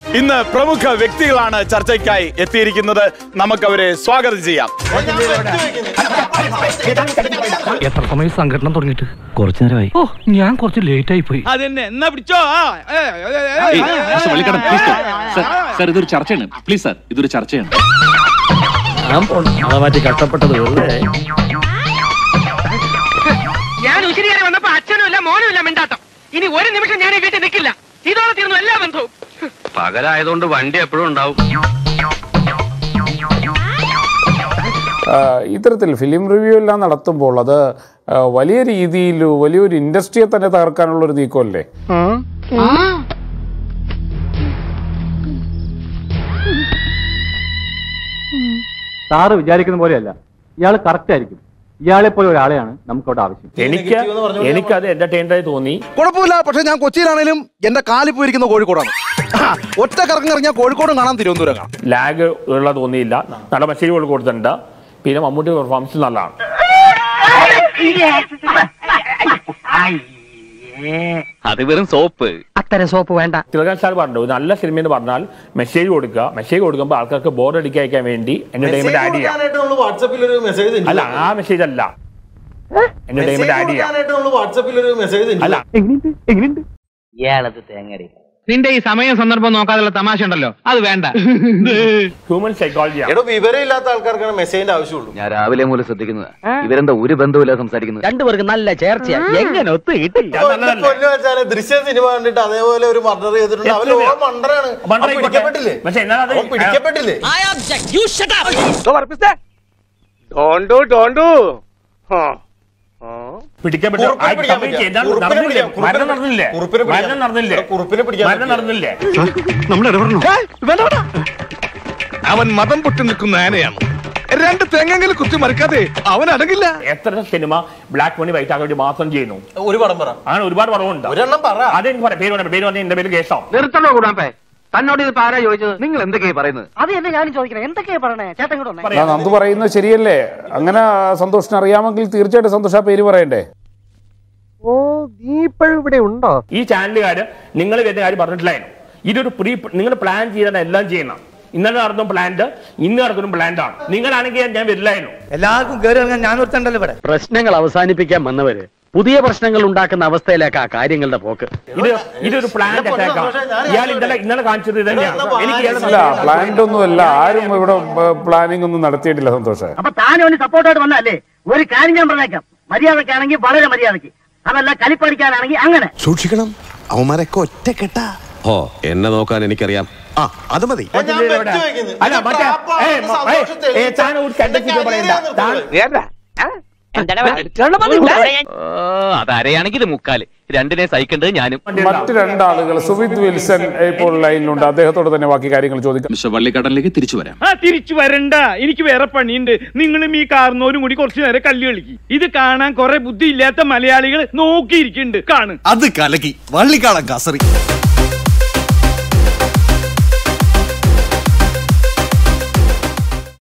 ഇന്ന് പ്രമുഖ വ്യക്തികളാണ് ചർച്ചയ്ക്കായി എത്തിയിരിക്കുന്നത് നമുക്കവരെ സ്വാഗതം ചെയ്യാം എത്ര സമയം സംഘടന തുടങ്ങിയിട്ട് കുറച്ചു നേരമായി ഓ ഞാൻ കുറച്ച് ലേറ്റ് ആയി പോയി അതെന്നെ എന്നാ പിടിച്ചോ ആ, ഏ, ഏ, ഏ, ഏ, ഏയ്, ഏ, മിസ്റ്റർ വള്ളിക്കടൻ, ഏ, please stop. ഏ, സർ, ഏ, സർ ഇതൊരു ചർച്ചയാണ് പ്ലീസ് സർ ഇതൊരു ചർച്ചയാണ് അത് മാറ്റി കഷ്ടപ്പെട്ടത് വെറുതെ ഞാൻ ഉശിരിയേറി വന്നപ്പോ അച്ഛനും ഇല്ല മോനും ഇല്ല മിണ്ടാട്ടം ഇനി ഒരു നിമിഷം ഞാൻ ഈ വീട്ടിൽ നിൽക്കില്ല ഇതോടെ തീർന്നു എല്ലാ ബന്ധവും പകലായതുകൊണ്ട് വണ്ടി എപ്പോഴും ഉണ്ടാവും ആ, ഇത്തരത്തിൽ ഫിലിം റിവ്യൂ എല്ലാം നടത്തുമ്പോൾ അത് ആ, വലിയ രീതിയിൽ വലിയൊരു ഇൻഡസ്ട്രിയെ തന്നെ തകർക്കാനുള്ള ഒരു നീക്കമല്ലേ സാറ് വിചാരിക്കുന്ന പോലെയല്ല ഇയാൾ കറക്റ്റ് ആയിരിക്കും ഇയാളെ പോലെ ഒരാളെയാണ് നമുക്കവിടെ ആവശ്യം എനിക്ക് എനിക്കത് എന്റർടൈൻഡായി തോന്നി കുഴപ്പമില്ല പക്ഷെ ഞാൻ കൊച്ചിയിലാണേലും എന്റെ കാലിൽ പോയിരിക്കുന്ന കോഴിക്കോടാണ് ഒറ്റ കറക്കം ഇറങ്ങിയാൽ കോഴിക്കോടും കാണാം തിരുവനന്തപുരം കാണാം ലാഗ് ഉള്ള തോന്നിയില്ല നല്ല മെസ്സേജ് കൊടുത്തിട്ടുണ്ട് പിന്നെ മമ്മൂട്ടി പെർഫോമൻസ് നല്ലതാണ് അത് വെറും സോപ്പ് അത്തരം സോപ്പ് വേണ്ട തിലകൻ സാർ പറഞ്ഞു ഒരു നല്ല സിനിമ എന്ന് പറഞ്ഞാൽ മെസ്സേജ് കൊടുക്കുക മെസ്സേജ് കൊടുക്കുമ്പോൾ ആൾക്കാർക്ക് ബോർ അടിക്കാതിരിക്കാൻ വേണ്ടി എന്റർടൈൻമെന്റ് ആഡ് ചെയ്യാം വാട്സാപ്പിൽ ഒരു മെസ്സേജ് അല്ല ആ മെസ്സേജ് അല്ല എന്റർടൈൻമെന്റ് ആഡ് ചെയ്യാം നമ്മൾ വാട്സാപ്പിൽ ഒരു മെസ്സേജ് അല്ല എങ്ങനെയുണ്ട് എങ്ങനെയുണ്ട് ഇയാളത് തേങ്ങടി നിന്റെ ഈ സമയം സന്ദർഭം നോക്കാതെയുള്ള തമാശ ഉണ്ടല്ലോ അത് വേണ്ട ഹ്യൂമൻ സൈക്കോളജി എടോ വിവരം ഇല്ലാത്ത ആൾക്കാർക്കാണ് മെസ്സേജിന്റെ ആവശ്യമുള്ളൂ ഞാൻ രാവിലെ മൂലം ശ്രദ്ധിക്കുന്നത് ഇവരെന്താ ഒരു ബന്ധവുമില്ല സംസാരിക്കുന്നത് രണ്ടുപേർക്ക് നല്ല ചേർച്ചയാ എങ്ങനെ ഒത്തു കിട്ടി പൊന്നു വെച്ചാല് ദൃശ്യം സിനിമ കണ്ടിട്ട് അതേപോലെ ഒരു മർഡർ ചെയ്തിട്ടുണ്ട് അവര് ഓ മണ്ടറാണ് അവൻ പിടിക്കപ്പെട്ടില്ലേ പക്ഷെ എന്നാ അത് അവൻ പിടിക്കപ്പെട്ടില്ലേ പിടിക്കപ്പെട്ടു കുറുപ്പിനെ ആ, പിടിക്കാൻ സമയത്ത് പറ്റില്ല. എന്താണ് കുറുപ്പിനെ നടന്നില്ലേ? പിടിക്കാം. മരണം നടന്നില്ലേ കുറുപ്പിനെ പിടിക്കാം. മരണം നടന്നില്ലേ കുറുപ്പിനെ പിടിക്കാൻ മരണം പറ്റില്ല. നടന്നില്ലേ അവൻ മതം പൊട്ടി നിൽക്കുന്ന ആനയാണ് രണ്ട് തെങ്ങെങ്കിലും കുത്തി മറിക്കാതെ അവൻ അടങ്ങില്ല എത്ര സിനിമ ബ്ലാക്ക് മണി വൈറ്റ് ആക്കാൻ വേണ്ടി മാത്രം ചെയ്യുന്നു ഒരു പടം പറ അങ്ങനെ ഒരുപാട് കുറവുണ്ട് ഒരെണ്ണം പറ അതെനിക്ക് പറയാം പേര് പറയാം പേര് പറഞ്ഞാൽ എന്റെ പേര് കേസാവും നിർത്തണോ കൂടാപ്പേ തന്നോട് ഇത് ആരാ ചോദിച്ചത് നിങ്ങൾ എന്തൊക്കെയാ പറയുന്നത് അത് എന്നെ ഞാനും ചോദിക്കണം എന്തൊക്കെയാ പറയണേ ചേട്ടൻ കൂടെ വന്നേ. ആ, നന്ദു പറയുന്നത് ശരിയല്ലേ അങ്ങനെ സന്തോഷിന് അറിയാമെങ്കിൽ തീർച്ചയായിട്ടും സന്തോഷ് ആ പേര് പറയണ്ടേ ഓ നീ ഇപ്പോഴും ഇവിടെ ഉണ്ടോ ഈ ചാനലുകാര് നിങ്ങൾ വരുന്ന കാര്യം പറഞ്ഞിട്ടില്ലായിരുന്നു ഇതൊരു പ്രീ നിങ്ങൾ പ്ലാൻ ചെയ്താണ് എല്ലാം ചെയ്യണം ഇന്നലെ നടന്ന പ്ലാന്റ് ഇന്ന് നടക്കുന്ന പ്ലാന്റ് ആണ് നിങ്ങളാണെങ്കിൽ ഞാൻ വരില്ലായിരുന്നു എല്ലാവർക്കും കയറി ഇറങ്ങാൻ ഞാൻ ഒരുത്തണ്ടല്ലോ ഇവിടെ പ്രശ്നങ്ങൾ അവസാനിപ്പിക്കാൻ വന്നവര് പുതിയ പ്രശ്നങ്ങൾ ഉണ്ടാക്കുന്ന അവസ്ഥയിലേക്കാ കാര്യങ്ങളുടെ പോക്ക് ഇത് ഇതൊരു പ്ലാന്റ് അറ്റാക്ക് ആണ് ഇയാൾ ഇന്നലെ ഇന്നലെ കാണിച്ചത് ഇത് തന്നെയാണ് എനിക്ക് ഇയാളെ അല്ല പ്ലാന്റ് ഒന്നുമല്ല ആരും ഇവിടെ പ്ലാനിംഗ് ഒന്നും നടത്തിയിട്ടില്ല സന്തോഷ് അപ്പൊ താനും അവന് സപ്പോർട്ടായിട്ട് വന്നല്ലേ ഒരു കാര്യം ഞാൻ പറഞ്ഞേക്കാം മര്യാദക്കാണെങ്കിൽ വളരെ മര്യാദക്ക് അതല്ല കലിപ്പടിക്കാനാണെങ്കിൽ അങ്ങനെ സൂക്ഷിക്കണം അവന്മാരൊക്കെ ഒറ്റ കെട്ടാ ഓ എന്നെ നോക്കാൻ എനിക്കറിയാം ആ അത് മതി ഞാൻ വെച്ച് വെക്കുന്നു. അല്ല ഇത് മറ്റേ പാപ്പാണ് ഏയ്, മ- ഏയ്, സന്തോഷം ഏയ്, തെളിയിച്ച- താൻ ഒരു കണ്ടക്ട് എന്റെ പറയണ്ട കരിയറാണ് താൻ അതരയാണെങ്കിൽ ഇത് മുക്കാല് രണ്ടിനെ സഹിക്കേണ്ടത് ഞാനും മറ്റ് രണ്ടാളുകൾ സുവിത് വിൽസൺ ഇപ്പോൾ ലൈനിലുണ്ട് അദ്ദേഹത്തോട് തന്നെ ബാക്കി കാര്യങ്ങൾ ചോദിക്കാം മിസ്റ്റർ വള്ളിക്കടനിലേക്ക് തിരിച്ചു വരാം ആ തിരിച്ചു വരണ്ട എനിക്ക് വേറെ പണിയുണ്ട് നിങ്ങളും ഈ കാർന്നോരും കൂടി കുറച്ചു നേരം കല്ല് കളിക്കും ഇത് കാണാൻ കുറെ ബുദ്ധി ഇല്ലാത്ത മലയാളികൾ നോക്കിയിരിക്കുന്നുണ്ട് കാണും അത് കലക്കി വള്ളിക്കാളൻ കാസറി